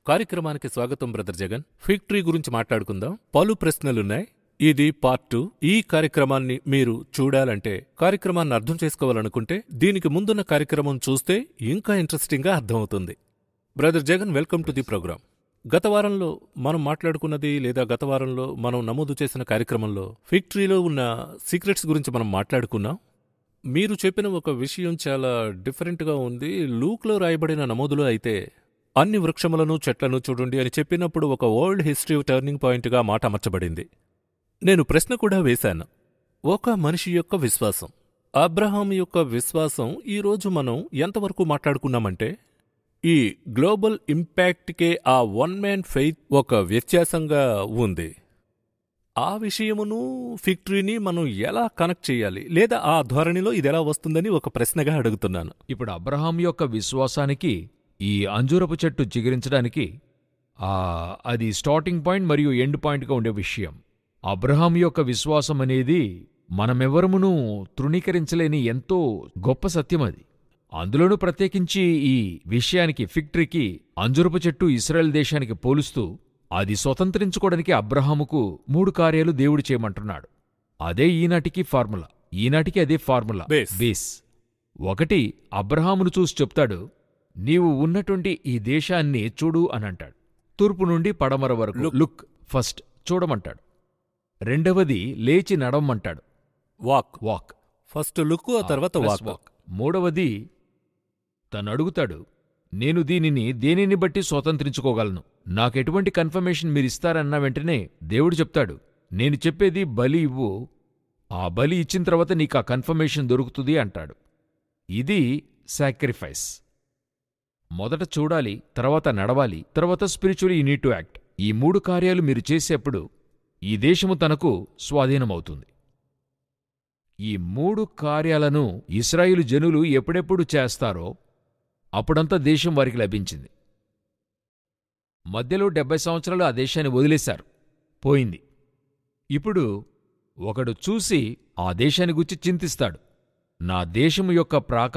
కార్యక్రమానికి స్వాగతం brother Jagan fig tree గురించి మాట్లాడుకుందాం పలు ప్రశ్నలున్నాయి ఇది పార్ట్ టూ ఈ కార్యక్రమాన్ని మీరు చూడాలంటే కార్యక్రమాన్ని అర్థం చేసుకోవాలనుకుంటే దీనికి ముందున్న కార్యక్రమం చూస్తే ఇంకా ఇంట్రెస్టింగ్గా అర్థమవుతుంది brother Jagan welcome to the programme గత వారంలో మనం మాట్లాడుకున్నది లేదా గత వారంలో మనం నమోదు చేసిన కార్యక్రమంలో ఫిగ్ ట్రీలో ఉన్న సీక్రెట్స్ గురించి మనం మాట్లాడుకున్నాం మీరు చెప్పిన ఒక విషయం చాలా డిఫరెంట్గా ఉంది లూక్లో రాయబడిన నమోదులో అయితే అన్ని వృక్షములను చెట్లను చూడండి అని చెప్పినప్పుడు ఒక వరల్డ్ హిస్టరీ టర్నింగ్ పాయింట్గా మాట అమర్చబడింది నేను ప్రశ్న కూడా వేశాను ఒక మనిషి యొక్క విశ్వాసం అబ్రహాం యొక్క విశ్వాసం ఈరోజు మనం ఎంతవరకు మాట్లాడుకున్నామంటే ఈ గ్లోబల్ ఇంపాక్ట్కే ఆ వన్ మ్యాన్ ఫెయిత్ ఒక వ్యత్యాసంగా ఉంది ఆ విషయమును ఫిక్టరీని మనం ఎలా కనెక్ట్ చేయాలి లేదా ఆ ధోరణిలో ఇది ఎలా వస్తుందని ఒక ప్రశ్నగా అడుగుతున్నాను ఇప్పుడు అబ్రహాం యొక్క విశ్వాసానికి ఈ అంజూరపు చెట్టు చిగురించడానికి ఆ అది స్టార్టింగ్ పాయింట్ మరియు ఎండ్ పాయింట్గా ఉండే విషయం అబ్రహాం యొక్క విశ్వాసం అనేది మనమెవరమును తృణీకరించలేని ఎంతో గొప్ప సత్యం అది అందులోనూ ప్రత్యేకించి ఈ విషయానికి ఫిక్టరీకి అంజురపు చెట్టు ఇస్రాయెల్ దేశానికి పోలుస్తూ అది స్వతంత్రించుకోవడానికి అబ్రహాముకు మూడు కార్యాలు దేవుడు చేయమంటున్నాడు అదే ఈనాటికి ఫార్ములా ఈనాటికి అదే ఫార్ములా బేస్. బేస్ ఒకటి అబ్రహామును చూసి చెప్తాడు నీవు ఉన్నటువంటి ఈ దేశాన్ని చూడు అనంటాడు తూర్పు నుండి పడమర వరకు Look. లుక్ ఫస్ట్ చూడమంటాడు రెండవది లేచి నడవమంటాడు వాక్ వాక్ ఫస్ట్ లుక్ ఆ తర్వాత ప్లస్ వాక్ మూడవది తను అడుగుతాడు నేను దీనిని దేనిని బట్టి స్వతంత్రించుకోగలను నాకెటువంటి కన్ఫర్మేషన్ మీరిస్తారన్న వెంటనే దేవుడు చెప్తాడు నేను చెప్పేది బలి ఇవ్వు ఆ బలి ఇచ్చిన తర్వాత నీకు ఆ కన్ఫర్మేషన్ దొరుకుతుంది అంటాడు ఇది సాక్రిఫైస్ మొదట చూడాలి తర్వాత నడవాలి తర్వాత spiritual you need to act ఈ మూడు కార్యాలు మీరు చేసేప్పుడు ఈ దేశము తనకు స్వాధీనమవుతుంది ఈ మూడు కార్యాలను ఇస్రాయిలు జనులు ఎప్పుడెప్పుడు చేస్తారో అప్పుడంతా దేశం వారికి లభించింది మధ్యలో డెబ్బై సంవత్సరాలు ఆ దేశాన్ని వదిలేశారు పోయింది ఇప్పుడు ఒకడు చూసి ఆ దేశాన్ని గురించి చింతిస్తాడు నా దేశము యొక్క ప్రాకారం